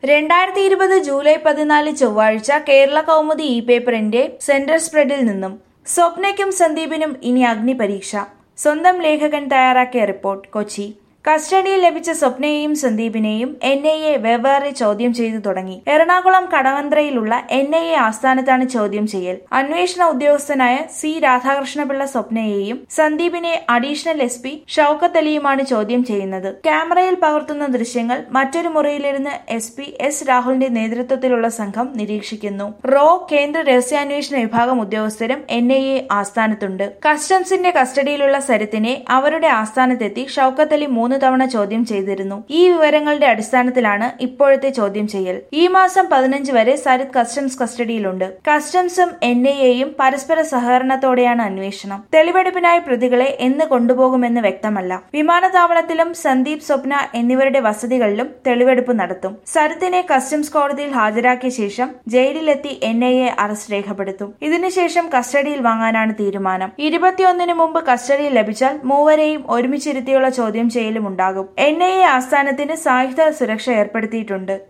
രണ്ടായിരത്തി ഇരുപത് ജൂലൈ പതിനാല് ചൊവ്വാഴ്ച കേരള കൗമുദി ഇ പേപ്പറിന്റെ സെന്റർ സ്പ്രെഡിൽ നിന്നും സ്വപ്നയ്ക്കും സന്ദീപിനും ഇനി അഗ്നി പരീക്ഷ സ്വന്തം ലേഖകൻ തയ്യാറാക്കിയ റിപ്പോർട്ട് കൊച്ചി കസ്റ്റഡിയിൽ ലഭിച്ച സ്വപ്നയെയും സന്ദീപിനെയും എൻ ഐ എ വെവ്വേറെ ചോദ്യം ചെയ്തു തുടങ്ങി എറണാകുളം കടവന്ത്രയിലുള്ള എൻ ഐ എ ആസ്ഥാനത്താണ് ചോദ്യം ചെയ്യൽ അന്വേഷണ ഉദ്യോഗസ്ഥനായ സി രാധാകൃഷ്ണപിള്ള സ്വപ്നയെയും സന്ദീപിനെ അഡീഷണൽ എസ് പി ഷൌക്കത്ത് അലിയുമാണ് ചോദ്യം ചെയ്യുന്നത് ക്യാമറയിൽ പകർത്തുന്ന ദൃശ്യങ്ങൾ മറ്റൊരു മുറിയിലിരുന്ന് എസ് പി എസ് രാഹുലിന്റെ നേതൃത്വത്തിലുള്ള സംഘം നിരീക്ഷിക്കുന്നു റോ കേന്ദ്ര രഹസ്യാന്വേഷണ വിഭാഗം ഉദ്യോഗസ്ഥരും എൻ ഐ എ ആസ്ഥാനത്തുണ്ട് കസ്റ്റംസിന്റെ കസ്റ്റഡിയിലുള്ള സരിത്തിനെ അവരുടെ ആസ്ഥാനത്തെത്തി ഷൌക്കത്ത് അലി മൂന്ന് തവണ ചോദ്യം ചെയ്തിരുന്നു ഈ വിവരങ്ങളുടെ അടിസ്ഥാനത്തിലാണ് ഇപ്പോഴത്തെ ചോദ്യം ചെയ്യൽ ഈ മാസം പതിനഞ്ച് വരെ സരിത് കസ്റ്റംസ് കസ്റ്റഡിയിലുണ്ട് കസ്റ്റംസും എൻ ഐ എയും പരസ്പര സഹകരണത്തോടെയാണ് അന്വേഷണം തെളിവെടുപ്പിനായി പ്രതികളെ എന്ന് കൊണ്ടുപോകുമെന്ന് വ്യക്തമല്ല വിമാനത്താവളത്തിലും സന്ദീപ് സ്വപ്ന എന്നിവരുടെ വസതികളിലും തെളിവെടുപ്പ് നടത്തും സരിത്തിനെ കസ്റ്റംസ് കോടതിയിൽ ഹാജരാക്കിയ ശേഷം ജയിലിലെത്തി എൻ ഐ എ അറസ്റ്റ് രേഖപ്പെടുത്തും ഇതിനുശേഷം കസ്റ്റഡിയിൽ വാങ്ങാനാണ് തീരുമാനം ഇരുപത്തിയൊന്നിന് മുമ്പ് കസ്റ്റഡിയിൽ ലഭിച്ചാൽ മൂവരെയും ഒരുമിച്ചിരുത്തിയുള്ള ചോദ്യം ചെയ്യലും ഉണ്ടാകും എൻ ഐ എ ആസ്ഥാനത്തിന് സായുധ സുരക്ഷ ഏർപ്പെടുത്തിയിട്ടുണ്ട്